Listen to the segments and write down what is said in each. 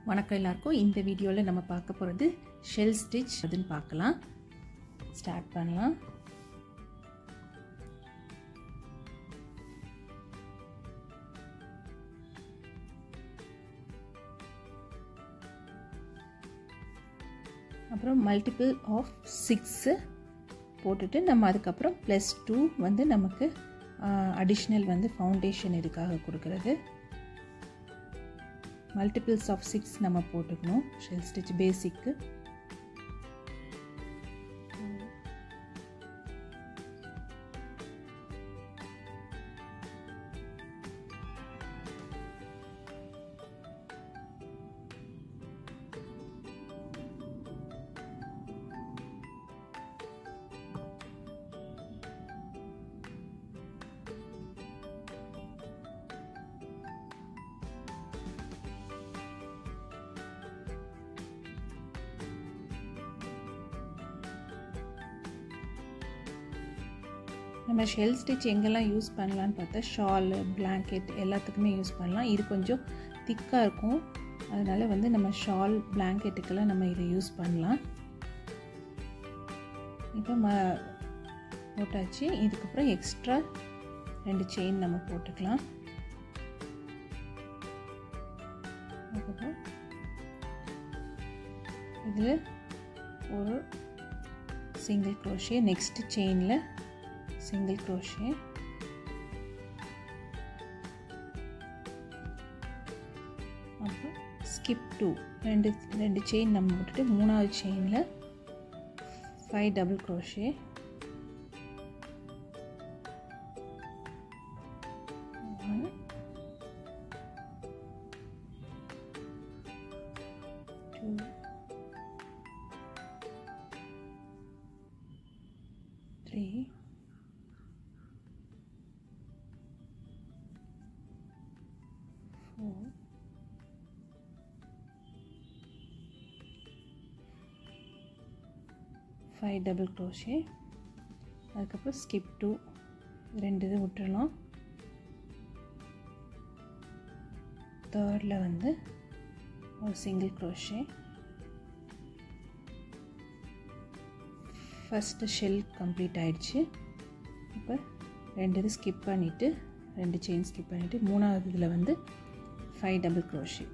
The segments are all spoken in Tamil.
வணக்கம் எல்லாருக்கும் இந்த வீடியோவில் நம்ம பார்க்க போகிறது ஷெல் ஸ்டிச் அதுன்னு பார்க்கலாம் ஸ்டார்ட் பண்ணலாம் அப்புறம் மல்டிபிள் ஆஃப் சிக்ஸு போட்டுட்டு நம்ம அதுக்கப்புறம் ப்ளஸ் டூ வந்து நமக்கு அடிஷ்னல் வந்து ஃபவுண்டேஷன் இதுக்காக கொடுக்குறது மல்டிபிள்ஸ் ஆஃப் சிக்ஸ் நம்ம போட்டுக்கணும் ஷெல் ஸ்டிச் பேசிக்கு நம்ம ஷெல் ஸ்டிச் எங்கெல்லாம் யூஸ் பண்ணலான்னு பார்த்தா ஷாலு பிளாங்கெட் எல்லாத்துக்குமே யூஸ் பண்ணலாம் இது கொஞ்சம் திக்காக இருக்கும் அதனால் வந்து நம்ம ஷால் பிளாங்கெட்டுக்கெல்லாம் நம்ம இதை யூஸ் பண்ணலாம் இப்போ ம போட்டாச்சு இதுக்கப்புறம் எக்ஸ்ட்ரா ரெண்டு செயின் நம்ம போட்டுக்கலாம் அதுக்கப்புறம் இதில் ஒரு சிங்கிள் க்ரோஷே நெக்ஸ்ட் செயினில் single crochet அப்புறம் ஸ்கிப் டூ ரெண்டு ரெண்டு செயின் நம்ம விட்டுட்டு மூணாவது செயினில் five double crochet two three four, five double crochet அதுக்கப்புறம் ஸ்கிப் டூ ரெண்டு இது விட்டுறலாம் தேர்டில் வந்து ஒரு single crochet first shell complete ஆயிடுச்சு இப்போ ரெண்டு இது ஸ்கிப் பண்ணிவிட்டு ரெண்டு செயின் ஸ்கிப் பண்ணிவிட்டு மூணாவது இதில் வந்து five double crochet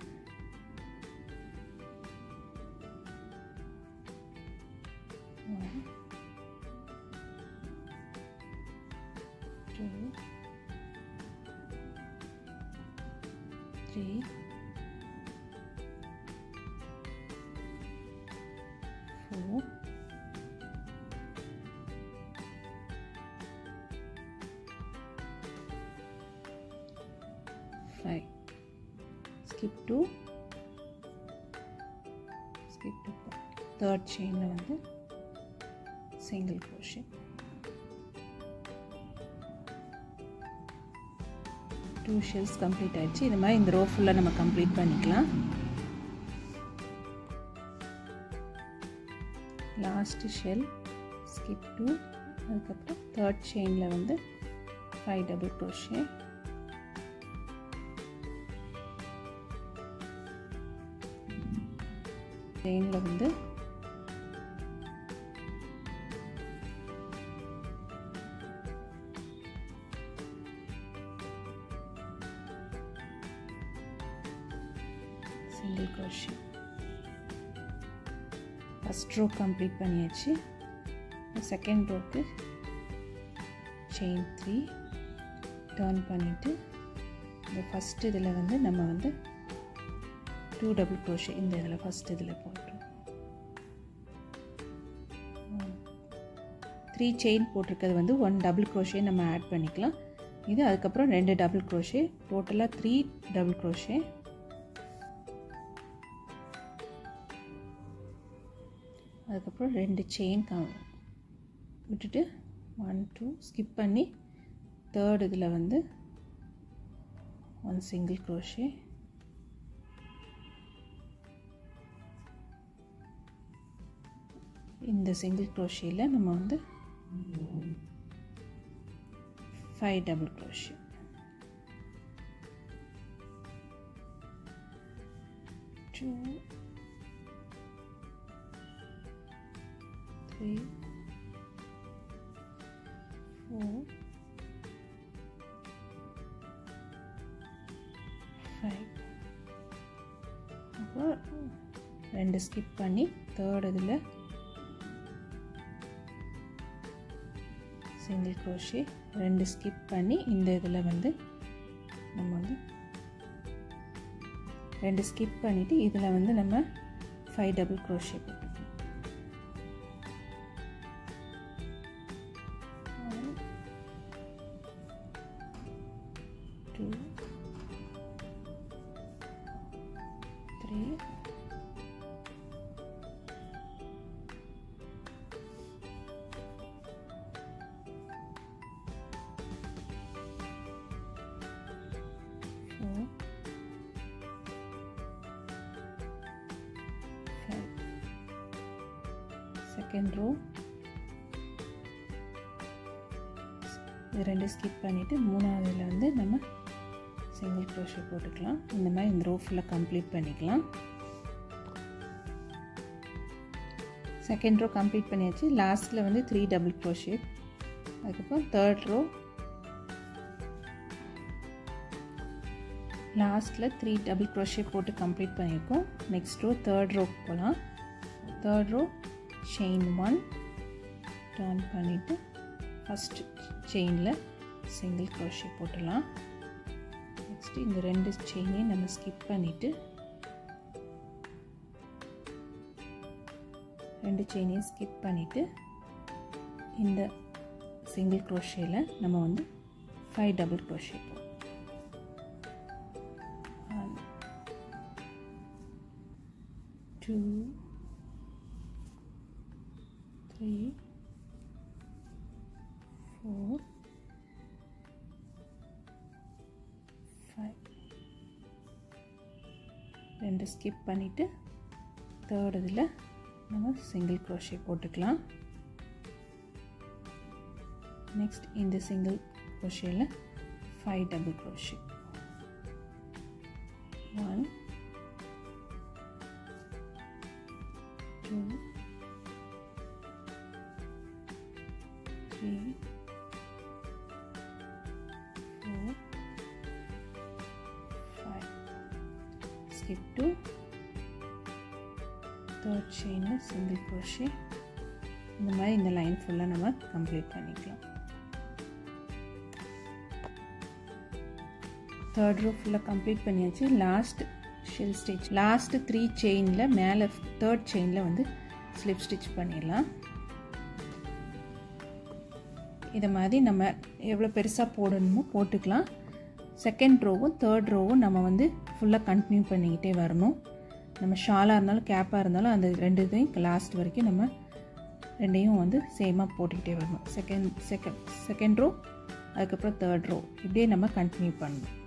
two three four five skip to skip to third chain வந்து single crochet two shells complete ஆயிடுச்சு இது மாதிரி இந்த ரோ ஃபுல்லாக நம்ம கம்ப்ளீட் பண்ணிக்கலாம் லாஸ்ட்டு ஷெல் ஸ்கிப் டூ அதுக்கப்புறம் தேர்ட் செயினில் வந்து ஃபைவ் டபுள் க்ரோஷே செயினில் வந்து single crochet first row complete பண்ணியாச்சு செகண்ட் ரோக்கு செயின் த்ரீ டேர்ன் பண்ணிவிட்டு இந்த ஃபஸ்ட் இதில் வந்து நம்ம வந்து டூ டபுள் க்ரோஷே இந்த இதில் ஃபஸ்ட் இதில் போட்டோம் த்ரீ செயின் போட்டிருக்கிறது வந்து ஒன் டபுள் க்ரோஷே நம்ம ஆட் பண்ணிக்கலாம் இது அதுக்கப்புறம் ரெண்டு டபுள் க்ரோஷே டோட்டலாக த்ரீ டபுள் க்ரோஷே அதுக்கப்புறம் ரெண்டு செயின் க விட்டுட்டு ஒன் டூ ஸ்கிப் பண்ணி தேர்ட் இதில் வந்து ஒன் சிங்கிள் க்ரோஷே இந்த சிங்கிள் க்ரோஷேயில் நம்ம வந்து five double crochet two three four five அப்புறம் ரெண்டு ஸ்கிப் பண்ணி தேர்ட் இதில் சிங்கிள் க்ரோஷே ரெண்டு ஸ்கிப் பண்ணி இந்த இதில் வந்து நம்ம வந்து ரெண்டு ஸ்கிப் பண்ணிவிட்டு இதில் வந்து நம்ம ஃபைவ் டபுள் க்ரோஷே போட்டுக்கணும் two three four, five. Second row இது ரெண்டு ஸ்கிப் பண்ணிவிட்டு மூணாவதுல வந்து நம்ம சிங்கிள் க்ரோஷே போட்டுக்கலாம் இந்த மாதிரி இந்த ரோ ஃபுல்லாக கம்ப்ளீட் பண்ணிக்கலாம் செகண்ட் ரோ கம்ப்ளீட் பண்ணியாச்சு லாஸ்ட்டில் வந்து த்ரீ டபுள் க்ரோஷே அதுக்கப்புறம் தேர்ட் ரோ லாஸ்ட்டில் த்ரீ டபுள் க்ரோஷே போட்டு கம்ப்ளீட் பண்ணியிருக்கோம் நெக்ஸ்ட் ரோ தேர்ட் ரோ போகலாம் third row chain one turn பண்ணிவிட்டு ஃபஸ்ட் செயினில் சிங்கிள் க்ரோஷே போட்டுடலாம் நெக்ஸ்ட்டு இந்த ரெண்டு செயினையும் நம்ம ஸ்கிப் பண்ணிவிட்டு ரெண்டு செயினையும் ஸ்கிப் பண்ணிவிட்டு இந்த சிங்கிள் க்ரோஷேயில் நம்ம வந்து ஃபைவ் டபுள் க்ரோஷே போடும் two, three, four, five. ரெண்டு ஸ்கிப் பண்ணிவிட்டு தேர்ட் இதில் நம்ம சிங்கிள் க்ரோஷே போட்டுக்கலாம் நெக்ஸ்ட் இந்த சிங்கிள் க்ரோஷேயில் five double crochet one two, three, four, five. Skip to third chain single crochet இந்த மாதிரி இந்த லைன் ஃபுல்லாக நம்ம கம்ப்ளீட் பண்ணிக்கலாம் தேர்ட் ரோ ஃபுல்லாக கம்ப்ளீட் பண்ணியாச்சு last shell stitch last three செயினில் மேலே தேர்ட் செயினில் வந்து ஸ்லிப் ஸ்டிச் பண்ணிடலாம் இதை மாதிரி நம்ம எவ்வளோ பெருசாக போடணுமோ போட்டுக்கலாம் செகண்ட் ரோவும் தேர்ட் ரோவும் நம்ம வந்து ஃபுல்லாக கண்டினியூ பண்ணிக்கிட்டே வரணும் நம்ம ஷாலாக இருந்தாலும் கேப்பாக இருந்தாலும் அந்த ரெண்டு இதையும் லாஸ்ட் வரைக்கும் நம்ம ரெண்டையும் வந்து சேமாக போட்டுக்கிட்டே வரணும் செகண்ட் செகண்ட் செகண்ட் ரோ அதுக்கப்புறம் தேர்ட் ரோ இப்படியே நம்ம கண்டினியூ பண்ணணும்